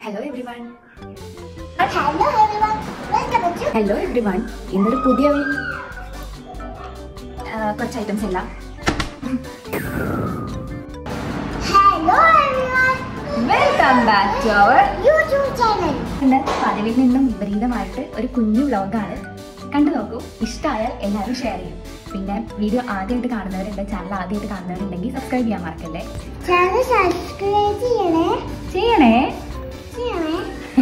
Hello everyone Hello everyone, welcome to hello everyone ഇന്നൊരു പുതിയ വീ- ആ, കുറച്ച് ഐറ്റംസ് എല്ലാം Hello everyone, welcome back to our YouTube channel. ഇന്ന് പതിവിൽ നിന്നും വിപരീതമായിട്ട് ഒരു കുഞ്ഞു വ്ലോഗാണ് കണ്ടു നോക്കൂ ഇഷ്ടമായാൽ എല്ലാവരും ഷെയർ ചെയ്യും പിന്നെ വീഡിയോ ആദ്യമായിട്ട് കാണുന്നവരുണ്ട് ചാനൽ ആദ്യമായിട്ട് കാണുന്നവരുണ്ടെങ്കിൽ സബ്സ്ക്രൈബ് ചെയ്യാൻ മറക്കല്ലേ Channel subscribe ചെയ്യണേ ചെയ്യണേ ചെയ്യണേ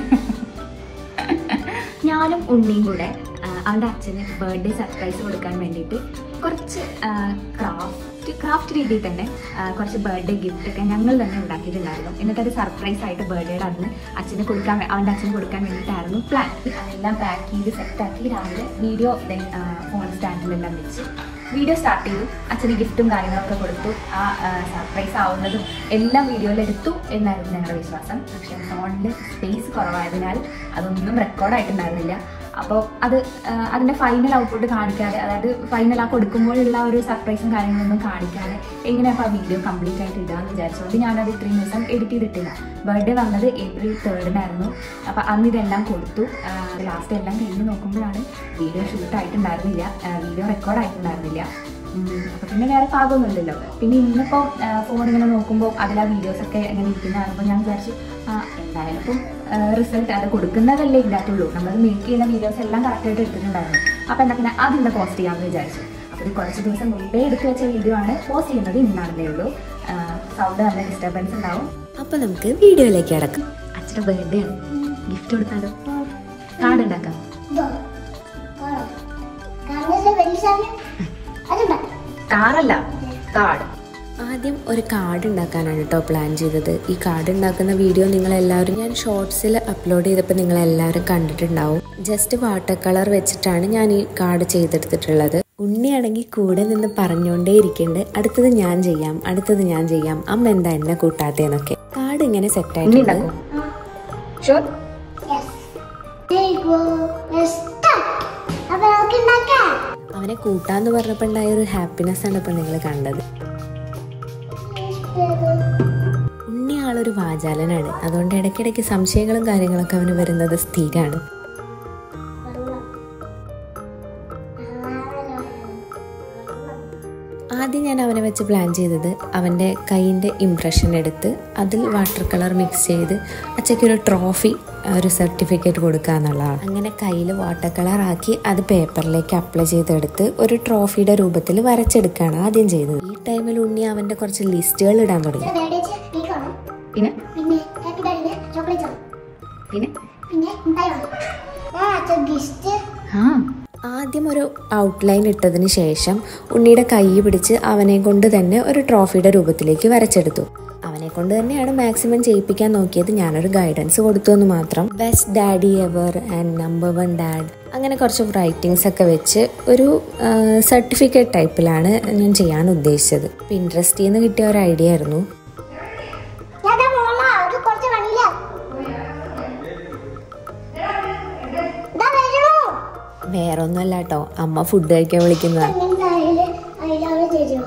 ഞാനും ഉണ്ണിയും കൂടെ ആ, അവൻ്റെ അച്ഛന് ബർത്ത്ഡേ സർപ്രൈസ് കൊടുക്കാൻ വേണ്ടിയിട്ട് കുറച്ച് ക്രാഫ്റ്റ് ക്രാഫ്റ്റ് രീതിയിൽ തന്നെ ആ, കുറച്ച് ബർത്ത്ഡേ ഗിഫ്റ്റ് ഒക്കെ ഞങ്ങൾ തന്നെ ഉണ്ടാക്കിയിട്ടുണ്ടായിരുന്നു എന്നിട്ട് അത് സർപ്രൈസ് ആയിട്ട് ബർത്ത്ഡേയുടെ അന്ന് അച്ഛന് കൊടുക്കാൻ വേ- അവൻ്റെ അച്ഛന് കൊടുക്കാൻ വേണ്ടിയിട്ടായിരുന്നു പ്ലാൻ അതെല്ലാം പാക്ക് ചെയ്ത് സെറ്റാക്കി രാവിലെ വീഡിയോ ഫോൺ സ്റ്റാൻഡിലെല്ലാം വെച്ച് വീഡിയോ സ്റ്റാർട്ട് ചെയ്തു അച്ഛന് ഗിഫ്റ്റും കാര്യങ്ങളൊക്കെ കൊടുത്തു ആ സർപ്രൈസ് ആവുന്നതും എല്ലാം വീഡിയോയിൽ എടുത്തു എന്നായിരുന്നു ഞങ്ങളുടെ വിശ്വാസം പക്ഷേ ഫോണിൽ സ്പേസ് കുറവായതിനാൽ അതൊന്നും റെക്കോർഡായിട്ടുണ്ടായിരുന്നില്ല അപ്പോൾ അത് ആ, അതിൻ്റെ ഫൈനൽ ഔട്ട്പുട്ട് കാണിക്കാതെ അതായത് ഫൈനൽ ആ കൊടുക്കുമ്പോഴുള്ള ഒരു സർപ്രൈസും കാര്യങ്ങളൊന്നും കാണിക്കാതെ എങ്ങനെ അപ്പോൾ ആ വീഡിയോ കംപ്ലീറ്റ് ആയിട്ട് ഇടാമെന്ന് വിചാരിച്ചുകൊണ്ട് ഞാനത് ഇത്രയും ദിവസം എഡിറ്റ് ചെയ്തിട്ടില്ല ബർത്ത്ഡേ വന്നത് ഏപ്രിൽ തേർഡിനായിരുന്നു അപ്പോൾ അന്ന് ഇതെല്ലാം കൊടുത്തു ലാസ്റ്റ് എല്ലാം കഴിഞ്ഞ് നോക്കുമ്പോഴാണ് വീഡിയോ ഷൂട്ട് ആയിട്ടുണ്ടായിരുന്നില്ല വീഡിയോ റെക്കോർഡ് ആയിട്ടുണ്ടായിരുന്നില്ല അപ്പോൾ പിന്നെ വേറെ പാകമൊന്നുമില്ലല്ലോ പിന്നെ ഇന്നിപ്പോൾ ഫോൺ ഇങ്ങനെ നോക്കുമ്പോൾ അതിൽ ആ വീഡിയോസൊക്കെ ഇങ്ങനെ ഇരിക്കുന്ന കാണുമ്പോൾ ഞാൻ വിചാരിച്ചു ആ എന്തായാലും ഇപ്പം റിസൾട്ട് അത് കൊടുക്കുന്നതല്ലേ ഇല്ലാത്തുള്ളൂ നമ്മൾ മേക്ക് ചെയ്യുന്ന വീഡിയോസ് എല്ലാം കറക്റ്റായിട്ട് എടുത്തിട്ടുണ്ടായിരുന്നു അപ്പോൾ എന്നാൽ പിന്നെ അതിൻ്റെ പോസ്റ്റ് ചെയ്യാമെന്ന് വിചാരിച്ചു അപ്പോൾ ഇത് കുറച്ച് ദിവസം മുമ്പേ എടുത്തു വെച്ച വീഡിയോ ആണ് പോസ്റ്റ് ചെയ്യുന്നത് ഇന്നാണെന്നേ ഉള്ളൂ സൗണ്ട് നല്ല ഡിസ്റ്റർബൻസ് ഉണ്ടാവും അപ്പൊ നമുക്ക് വീഡിയോയിലേക്ക് അടക്കാം അച്ഛൻ്റെ ബർത്ത്ഡേ ആണ് ഗിഫ്റ്റ് കൊടുത്താലോ കാർഡ് ഉണ്ടാക്കാം ഇതോ, കാണോ? കാണുന്നതിലെ വലിയ സാധനം അതുണ്ടാക്കാം. കാറല്ല കാർഡ് ആദ്യം ഒരു കാർഡ് ഉണ്ടാക്കാനാണ് കേട്ടോ പ്ലാൻ ചെയ്തത് ഈ കാർഡ് ഉണ്ടാക്കുന്ന വീഡിയോ നിങ്ങളെല്ലാവരും ഞാൻ ഷോർട്സിൽ അപ്ലോഡ് ചെയ്തപ്പോൾ നിങ്ങളെല്ലാവരും കണ്ടിട്ടുണ്ടാവും ജസ്റ്റ് വാട്ടർ കളർ വെച്ചിട്ടാണ് ഞാൻ ഈ കാർഡ് ചെയ്തെടുത്തിട്ടുള്ളത് ഉണ്ണിയാണെങ്കിൽ കൂടെ നിന്ന് പറഞ്ഞുകൊണ്ടേ ഇരിക്കുന്നുണ്ട് അടുത്തത് ഞാൻ ചെയ്യാം അടുത്തത് ഞാൻ ചെയ്യാം അമ്മ എന്താ എന്നെ കൂട്ടാത്തേന്നൊക്കെ കാർഡ് ഇങ്ങനെ ഉണ്ണി സെറ്റായിട്ടുണ്ട് ഉണ്ടാക്കും sure Yes. There you go. Let's start. അപ്പൊ നമുക്ക് ഉണ്ടാക്കാം. അവനെ കൂട്ടാന്ന് പറഞ്ഞപ്പോൾ ഉണ്ടായ ഒരു ഹാപ്പിനെസ് ആണ് ഇപ്പൊ നിങ്ങൾ കണ്ടത് ഉണ്ണി ആളൊരു വാചാലനാണ് അതുകൊണ്ട് ഇടയ്ക്കിടയ്ക്ക് സംശയങ്ങളും കാര്യങ്ങളൊക്കെ അവന് വരുന്നത് സ്ഥിരമാണ് ആദ്യം ഞാൻ അവനെ വെച്ച് പ്ലാൻ ചെയ്തത് അവൻ്റെ കൈയിൻ്റെ ഇംപ്രഷൻ എടുത്ത് അതിൽ വാട്ടർ കളർ മിക്സ് ചെയ്ത് അച്ഛയ്ക്കൊരു ട്രോഫി ഒരു സർട്ടിഫിക്കറ്റ് കൊടുക്കുക എന്നുള്ളതാണ് അങ്ങനെ കയ്യിൽ വാട്ടർ കളർ ആക്കി അത് പേപ്പറിലേക്ക് അപ്ലൈ ചെയ്തെടുത്ത് ഒരു ട്രോഫിയുടെ രൂപത്തിൽ വരച്ചെടുക്കുകയാണ് ആദ്യം ചെയ്തത് ഈ ടൈമിൽ ഉണ്ണി അവൻ്റെ കുറച്ച് ലിസ്റ്റുകൾ ഇടാൻ തുടങ്ങി ഇത് birthday ച്ച് cake വേണം. പിന്നെ പിന്നെ ഹാപ്പി ബർത്ത്ഡേ ചോക്ലേറ്റ് വേണം പിന്നെ പിന്നെ മിഠായി വേണം ഞാൻ അച്ഛൻ ഗിഫ്റ്റ് ആ ആദ്യം ഒരു ഔട്ട്ലൈൻ ഇട്ടതിന് ശേഷം ഉണ്ണിയുടെ കൈ പിടിച്ച് അവനെ കൊണ്ട് തന്നെ ഒരു ട്രോഫിയുടെ രൂപത്തിലേക്ക് വരച്ചെടുത്തു അവനെ കൊണ്ട് തന്നെയാണ് മാക്സിമം ചെയ്യിപ്പിക്കാൻ നോക്കിയത് ഞാനൊരു ഗൈഡൻസ് കൊടുത്തു എന്ന് മാത്രം best daddy ever and number one dad അങ്ങനെ കുറച്ച് റൈറ്റിങ്സ് ഒക്കെ വെച്ച് ഒരു സർട്ടിഫിക്കറ്റ് ടൈപ്പിലാണ് ഞാൻ ചെയ്യാൻ ഉദ്ദേശിച്ചത് പിൻട്രസ്റ്റിൽ നിന്ന് കിട്ടിയ ഒരു ഐഡിയ ആയിരുന്നു ഞാൻ ദാ മോളാ അത് കുറച്ച് പണിയില്ല ദാ വരണു വേറെ ഒന്നുമല്ല കേട്ടോ അമ്മ ഫുഡ് കഴിക്കാൻ വിളിക്കുന്നതാണ് അങ്ങനത്തെ അയില് അയിലവിടെ തരുമോ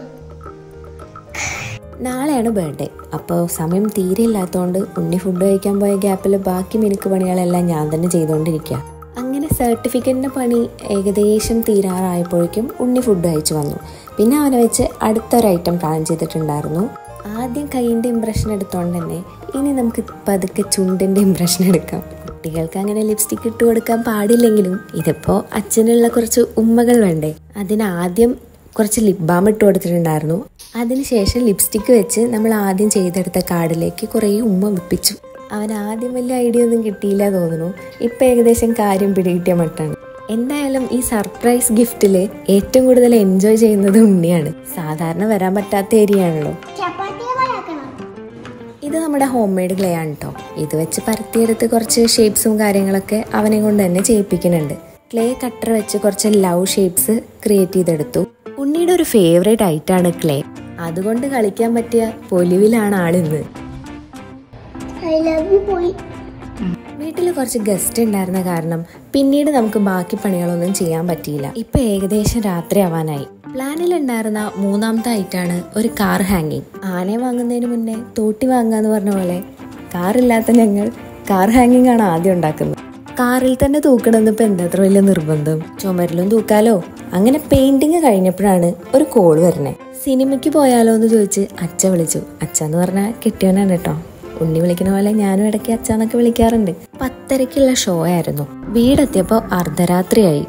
നാളെയാണ് ബർത്ത്ഡേ അപ്പോൾ സമയം തീരെ ഇല്ലാത്തതുകൊണ്ട് ഉണ്ണി ഫുഡ് കഴിക്കാൻ പോയ ഗ്യാപ്പിൽ ബാക്കി മിനുക്ക് പണികളെല്ലാം ഞാൻ തന്നെ ചെയ്തുകൊണ്ടിരിക്കുക അങ്ങനെ സർട്ടിഫിക്കറ്റിൻ്റെ പണി ഏകദേശം തീരാറായപ്പോഴേക്കും ഉണ്ണി ഫുഡ് കഴിച്ചു വന്നു പിന്നെ അവനെ വെച്ച് അടുത്തൊരു ഐറ്റം പ്ലാൻ ചെയ്തിട്ടുണ്ടായിരുന്നു ആദ്യം കൈയിൻ്റെ ഇമ്പ്രഷൻ എടുത്തോണ്ട് തന്നെ ഇനി നമുക്ക് പതുക്കെ ചുണ്ടിൻ്റെ ഇമ്പ്രഷൻ എടുക്കാം കുട്ടികൾക്ക് അങ്ങനെ ലിപ്സ്റ്റിക് ഇട്ട് കൊടുക്കാൻ പാടില്ലെങ്കിലും ഇതിപ്പോൾ അച്ഛനുള്ള കുറച്ച് ഉമ്മകൾ വേണ്ടേ അതിനാദ്യം കുറച്ച് ലിപ് ബാം ഇട്ട് കൊടുത്തിട്ടുണ്ടായിരുന്നു അതിനുശേഷം ലിപ്സ്റ്റിക്ക് വെച്ച് നമ്മൾ ആദ്യം ചെയ്തെടുത്ത കാർഡിലേക്ക് കുറേ ഉമ്മ വിപ്പിച്ചു അവൻ ആദ്യം വലിയ ഐഡിയ ഒന്നും കിട്ടിയില്ല തോന്നുന്നു ഇപ്പം ഏകദേശം കാര്യം പിടികിട്ടിയ മട്ടാണ് എന്തായാലും ഈ സർപ്രൈസ് ഗിഫ്റ്റിൽ ഏറ്റവും കൂടുതൽ എൻജോയ് ചെയ്യുന്നത് ഉണ്ണിയാണ് സാധാരണ വരാൻ പറ്റാത്ത ഏരിയ ആണല്ലോ ചപ്പാത്തി പോലാക്കണം ഇത് നമ്മുടെ ഹോം മെയ്ഡ് ക്ലേ ആണ് കേട്ടോ ഇത് വെച്ച് പരത്തിയെടുത്ത് കുറച്ച് ഷേപ്സും കാര്യങ്ങളൊക്കെ അവനെ കൊണ്ട് തന്നെ ചെയ്യിപ്പിക്കുന്നുണ്ട് ക്ലേ കട്ടർ വെച്ച് കുറച്ച് ലവ് ഷേപ്സ് ക്രിയേറ്റ് ചെയ്തെടുത്തു ഉണ്ണിയുടെ ഒരു ഫേവറേറ്റ് ഐറ്റാണ് ക്ലേ അതുകൊണ്ട് കളിക്കാൻ പറ്റിയ പൊലിവിലാണ് ആളിന്ന് ഐ ലവ് യു പോയി വീട്ടിൽ കുറച്ച് ഗസ്റ്റ് ഉണ്ടായിരുന്ന കാരണം പിന്നീട് നമുക്ക് ബാക്കി പണികളൊന്നും ചെയ്യാൻ പറ്റിയില്ല ഇപ്പൊ ഏകദേശം രാത്രി ആവാനായി പ്ലാനിലുണ്ടായിരുന്ന മൂന്നാമത്തെ ഐറ്റാണ് ഒരു കാർ ഹാങ്ങിങ് ആനയെ വാങ്ങുന്നതിന് മുന്നേ തോട്ടി വാങ്ങാന്ന് പറഞ്ഞ പോലെ കാറില്ലാത്ത ഞങ്ങൾ കാർ ഹാങ്ങിങ് ആണ് ആദ്യം ഉണ്ടാക്കുന്നത് കാറിൽ തന്നെ തൂക്കണമെന്ന് ഇപ്പം എന്താ അത്ര വലിയ നിർബന്ധം ചുമരിലും തൂക്കാലോ അങ്ങനെ പെയിന്റിങ് കഴിഞ്ഞപ്പോഴാണ് ഒരു കോൾ വരണേ സിനിമയ്ക്ക് പോയാലോ എന്ന് ചോദിച്ച് അച്ഛ വിളിച്ചു അച്ഛ എന്ന് പറഞ്ഞാൽ കെട്ടിയവനാണ് കേട്ടോ ഉണ്ണി വിളിക്കുന്ന പോലെ ഞാനും ഇടയ്ക്ക് അച്ഛന്നൊക്കെ വിളിക്കാറുണ്ട് പത്തരക്കുള്ള ഷോ ആയിരുന്നു വീടെത്തിയപ്പോൾ അർദ്ധരാത്രിയായി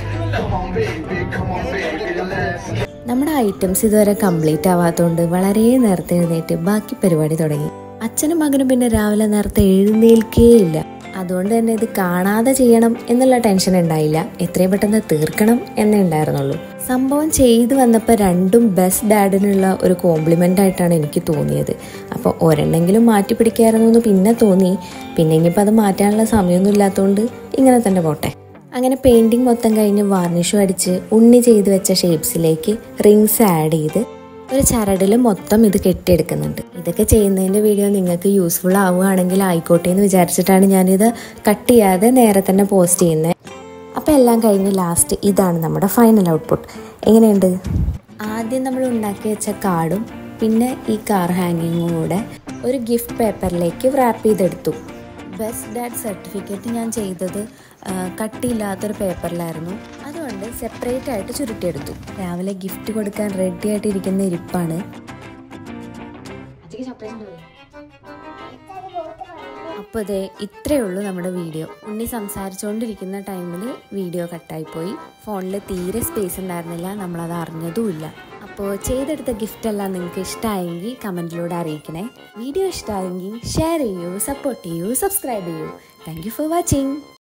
നമ്മുടെ ഐറ്റംസ് ഇതുവരെ കംപ്ലീറ്റ് ആവാത്തതുകൊണ്ട് വളരെ നേരത്തെ എഴുന്നേറ്റ് ബാക്കി പരിപാടി തുടങ്ങി അച്ഛനും മകനും പിന്നെ രാവിലെ നേരത്തെ എഴുന്നേൽക്കേ ഇല്ല അതുകൊണ്ട് തന്നെ ഇത് കാണാതെ ചെയ്യണം എന്നുള്ള ടെൻഷൻ ഉണ്ടായില്ല എത്രയും പെട്ടെന്ന് തീർക്കണം എന്നേ ഉണ്ടായിരുന്നുള്ളൂ സംഭവം ചെയ്തു വന്നപ്പോൾ രണ്ടും ബെസ്റ്റ് ഡാഡിനുള്ള ഒരു കോംപ്ലിമെൻ്റ് ആയിട്ടാണ് എനിക്ക് തോന്നിയത് അപ്പോൾ ഒരെണ്ണെങ്കിലും മാറ്റി പിടിക്കായിരുന്നു എന്ന് പിന്നെ തോന്നി പിന്നെ ഇനിയിപ്പോൾ അത് മാറ്റാനുള്ള സമയമൊന്നും ഇല്ലാത്തതുകൊണ്ട് ഇങ്ങനെ തന്നെ പോട്ടെ അങ്ങനെ പെയിൻറ്റിങ് മൊത്തം കഴിഞ്ഞ് വാർണിഷും അടിച്ച് ഉണ്ണി ചെയ്ത് വെച്ച ഷേപ്സിലേക്ക് റിങ്സ് ആഡ് ചെയ്ത് ഒരു ചരടിൽ മൊത്തം ഇത് കെട്ടിയെടുക്കുന്നുണ്ട് ഇതൊക്കെ ചെയ്യുന്നതിൻ്റെ വീഡിയോ നിങ്ങൾക്ക് യൂസ്ഫുൾ ആവുകയാണെങ്കിൽ ആയിക്കോട്ടെ എന്ന് വിചാരിച്ചിട്ടാണ് ഞാനിത് കട്ട് ചെയ്യാതെ നേരെ തന്നെ പോസ്റ്റ് ചെയ്യുന്നത് അപ്പോൾ എല്ലാം കഴിഞ്ഞ് ലാസ്റ്റ് ഇതാണ് നമ്മുടെ ഫൈനൽ ഔട്ട്പുട്ട് എങ്ങനെയുണ്ട് ആദ്യം നമ്മൾ ഉണ്ടാക്കി വെച്ച കാർഡും പിന്നെ ഈ കാർ ഹാങ്ങിങ്ങും കൂടെ ഒരു ഗിഫ്റ്റ് പേപ്പറിലേക്ക് റാപ്പ് ചെയ്തെടുത്തു ബെസ്റ്റ് ഡാഡ് സർട്ടിഫിക്കറ്റ് ഞാൻ ചെയ്തത് ആ, കട്ടിയില്ലാത്തൊരു പേപ്പറിലായിരുന്നു അതുകൊണ്ട് സെപ്പറേറ്റ് ആയിട്ട് ചുരുട്ടിയെടുത്തു രാവിലെ ഗിഫ്റ്റ് കൊടുക്കാൻ റെഡി ആയിട്ട് ഇരിക്കുന്ന ഇരിപ്പാണ് അപ്പോൾ ഇതേ ഇത്രയേ ഉള്ളൂ നമ്മുടെ വീഡിയോ ഉണ്ണി സംസാരിച്ചുകൊണ്ടിരിക്കുന്ന ടൈമിൽ വീഡിയോ കട്ടായിപ്പോയി ഫോണിൽ തീരെ സ്പേസ് ഉണ്ടായിരുന്നില്ല നമ്മളത് അറിഞ്ഞതുമില്ല അപ്പോൾ ചെയ്തെടുത്ത ഗിഫ്റ്റ് എല്ലാം നിങ്ങൾക്ക് ഇഷ്ടമായെങ്കിൽ കമൻറ്റിലൂടെ അറിയിക്കണേ വീഡിയോ ഇഷ്ടമായെങ്കിൽ ഷെയർ ചെയ്യൂ സപ്പോർട്ട് ചെയ്യൂ സബ്സ്ക്രൈബ് ചെയ്യൂ താങ്ക് യു ഫോർ വാച്ചിങ്